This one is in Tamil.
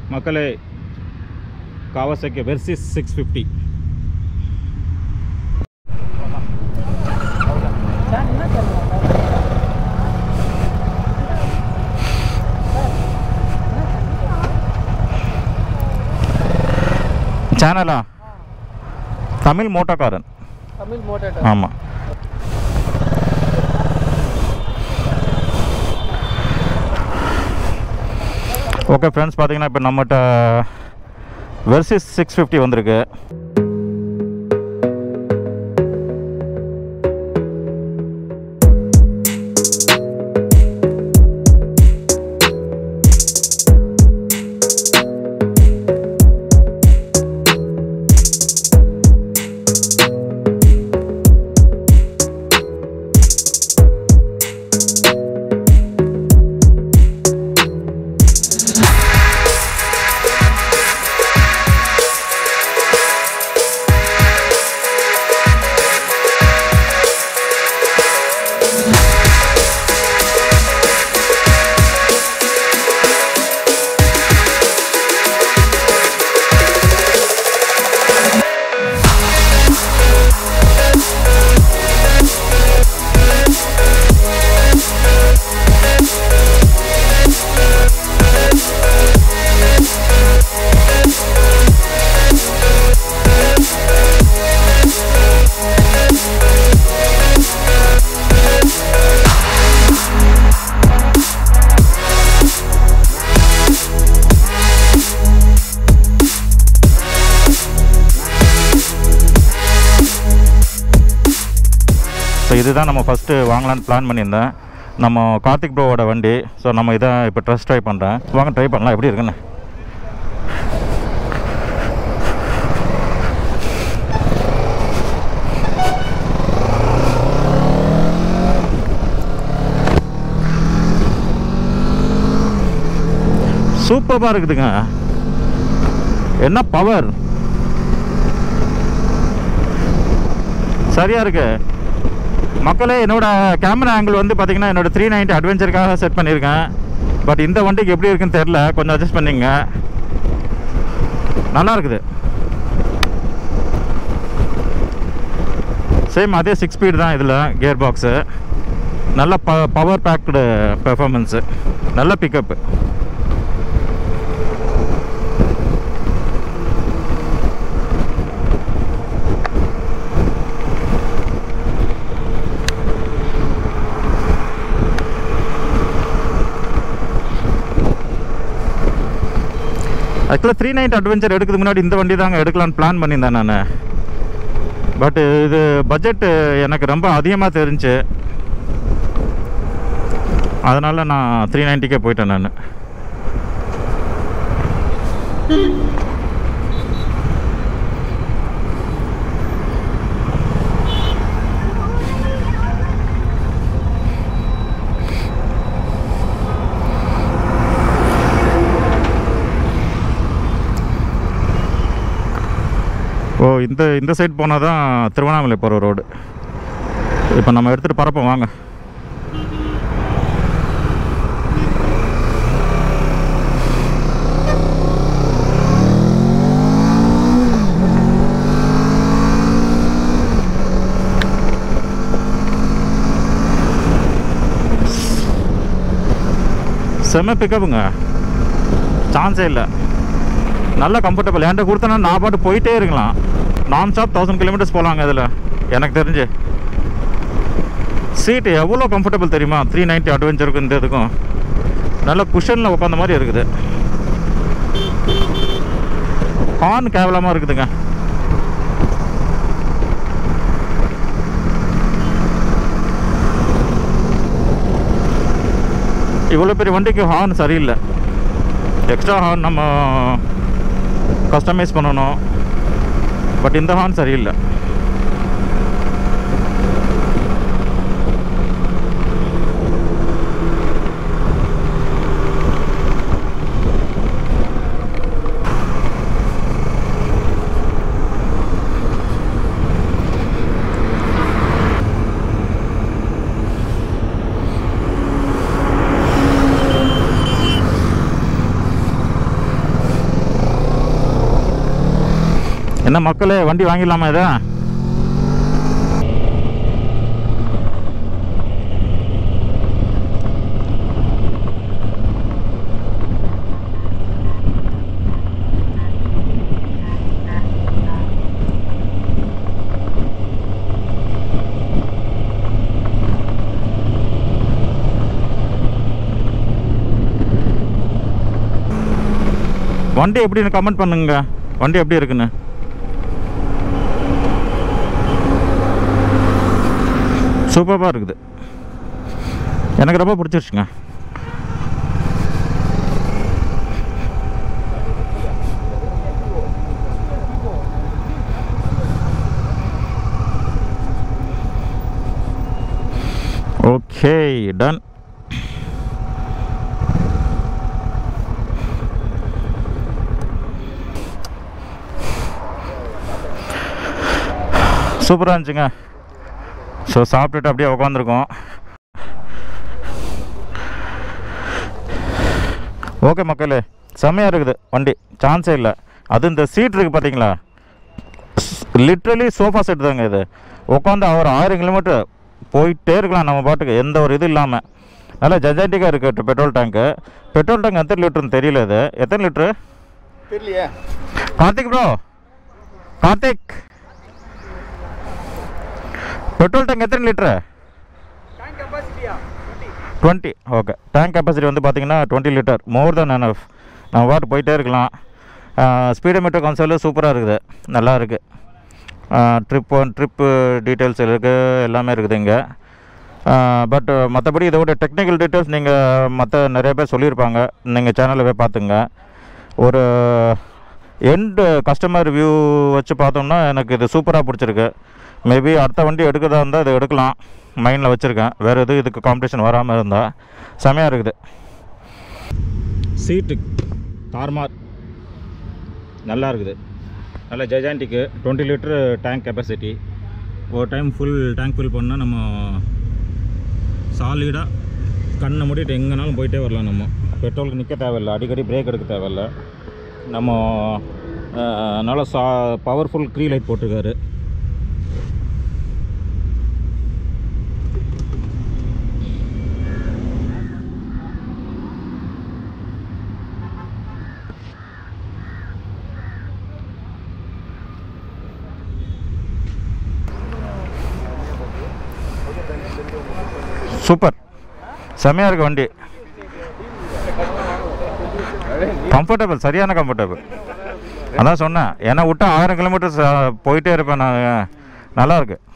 மக்களே காவாசக்கி வெர்சிஸ் சிக்ஸ் ஃபிஃப்டி சேனலா தமிழ் மோட்டோக்காரன் தமிழ் மோட்டர் ஆமாம் ஓகே ஃப்ரெண்ட்ஸ் பார்த்தீங்கன்னா இப்போ நம்மகிட்ட வெர்சிஸ் சிக்ஸ் ஃபிஃப்டி வந்திருக்கு ஸோ இதுதான் நம்ம ஃபஸ்ட்டு வாங்கலான்னு பிளான் பண்ணியிருந்தேன் நம்ம கார்த்திக் ப்ரோவோட வண்டி ஸோ நம்ம இதை இப்போ ட்ரெஸ் ட்ரை பண்ணுறேன் வாங்க ட்ரை பண்ணலாம் எப்படி இருக்குன்னு சூப்பராக இருக்குதுங்க என்ன பவர் சரியா இருக்கு மக்களே என்னோட கேமரா ஆங்கிள் வந்து பார்த்தீங்கன்னா என்னோட த்ரீ நைன்ட்டி அட்வென்ச்சருக்காக செட் பண்ணியிருக்கேன் பட் இந்த வண்டிக்கு எப்படி இருக்குன்னு தெரில கொஞ்சம் அட்ஜஸ்ட் பண்ணிங்க நல்லா இருக்குது சேம் அதே சிக்ஸ் ஸ்பீட் தான் இதில் கியர் பாக்ஸு நல்ல ப பவர் பேக்டு பெர்ஃபார்மன்ஸு நல்ல பிக்கப்பு ஆக்சுவலாக த்ரீ நைட் அட்வென்ச்சர் எடுக்கிறதுக்கு முன்னாடி இந்த வண்டி தாங்க எடுக்கலான்னு பிளான் பண்ணியிருந்தேன் நான் பட்டு இது பட்ஜெட்டு எனக்கு ரொம்ப அதிகமாக தெரிஞ்சு அதனால் நான் த்ரீ நைன்ட்டிக்கே போயிட்டேன் நான் ஓ இந்த இந்த சைடு போனால் தான் திருவண்ணாமலை போகிற ரோடு இப்போ நம்ம எடுத்துகிட்டு பரப்போம் வாங்க செம்ம பிக்கப்புங்க சான்ஸே இல்லை நல்ல கம்ஃபர்டபுள் என்கிட்ட கொடுத்தனா நான் பாட்டு போயிட்டே இருக்கலாம் நான் ஸ்டாப் தௌசண்ட் கிலோமீட்டர்ஸ் போகலாங்க இதில் எனக்கு தெரிஞ்சு சீட்டு எவ்வளோ கம்ஃபர்டபுள் தெரியுமா த்ரீ நைன்ட்டி அட்வென்ச்சருக்கு இந்த இதுக்கும் நல்ல குஷனில் உட்காந்த மாதிரி இருக்குது ஹார்ன் கேவலமாக இருக்குதுங்க இவ்வளோ பெரிய வண்டிக்கு ஹார்ன் சரியில்லை எக்ஸ்ட்ரா ஹார்ன் நம்ம கஸ்டமைஸ் பண்ணணும் பட் இந்த ஹார்ன் சரியில்லை என்ன மக்களே வண்டி வாங்கிடலாமா இதை வண்டி எப்படின்னு கமெண்ட் பண்ணுங்க வண்டி எப்படி இருக்குன்னு சூப்பராக இருக்குது எனக்கு ரொம்ப பிடிச்சிருச்சுங்க ஓகே டன் சூப்பராக இருந்துச்சுங்க ஸோ சாப்பிட்டுட்டு அப்படியே உக்காந்துருக்கோம் ஓகே மக்களே செம்மையாக இருக்குது வண்டி சான்ஸே இல்லை அது இந்த சீட் இருக்குது பார்த்தீங்களா லிட்ரலி சோஃபா செட் தாங்க இது உட்காந்து அவர் ஆயிரம் கிலோமீட்டர் போயிட்டே இருக்கலாம் நம்ம பாட்டுக்கு எந்த ஒரு இது இல்லாமல் நல்லா ஜஜாண்டிக்காக இருக்குது பெட்ரோல் டேங்க்கு பெட்ரோல் டேங்க் எத்தனை லிட்டருன்னு தெரியல இது எத்தனை லிட்ரு தெரியலையே Karthik bro Karthik petrol tank எத்தனை லிட்டரு டேங்க் கெப்பாசிட்டியா டுவெண்ட்டி ஓகே டேங்க் கெப்பாசிட்டி வந்து பார்த்தீங்கன்னா twenty litre more then enough நம்ம பாட்டு போயிட்டே இருக்கலாம் ஸ்பீடோமீட்டர் கன்சோல் சூப்பராக இருக்குது நல்லா இருக்குது ட்ரிப் ஒன் ட்ரிப்பு டீட்டெயில்ஸ் இருக்குது எல்லாமே இருக்குது இங்கே பட் மற்றபடி இதோட டெக்னிக்கல் டீட்டெயில்ஸ் நீங்கள் மற்ற நிறைய பேர் சொல்லியிருப்பாங்க நீங்கள் சேனலில் போய் பார்த்துங்க ஒரு எண்டு கஸ்டமர் வியூ வச்சு பார்த்தோம்னா எனக்கு இது சூப்பராக பிடிச்சிருக்கு மேபி அடுத்த வண்டி எடுக்கிறதா இருந்தால் இதை எடுக்கலாம் மைண்டில் வச்சுருக்கேன் வேறு எதுவும் இதுக்கு காம்படிஷன் வராமல் இருந்தால் செமையாக இருக்குது சீட்டு தார்மார் நல்லா இருக்குது நல்ல ஜெஜாண்டிக்கு டுவெண்ட்டி லிட்டரு டேங்க் கெப்பாசிட்டி ஒரு டைம் ஃபுல் டேங்க் ஃபில் பண்ணால் நம்ம சாலிடாக கண்ணை மூடிட்டு எங்கேனாலும் போயிட்டே வரலாம் நம்ம பெட்ரோலுக்கு நிற்க தேவையில்ல அடிக்கடி பிரேக் எடுக்க தேவையில்ல நம்ம அஹ், நல்லா சா பவர்ஃபுல் க்ரீ லைட் போட்டிருக்காரு சூப்பர் செம்மையாக இருக்கு வண்டி கம்ஃபர்டபுள் சரியான கம்ஃபர்டபுள் அதான் சொன்னேன் என்னை விட்டா ஆயிரம் கிலோமீட்டர்ஸ் போயிட்டே இருப்பேன் நான் நல்லா இருக்கு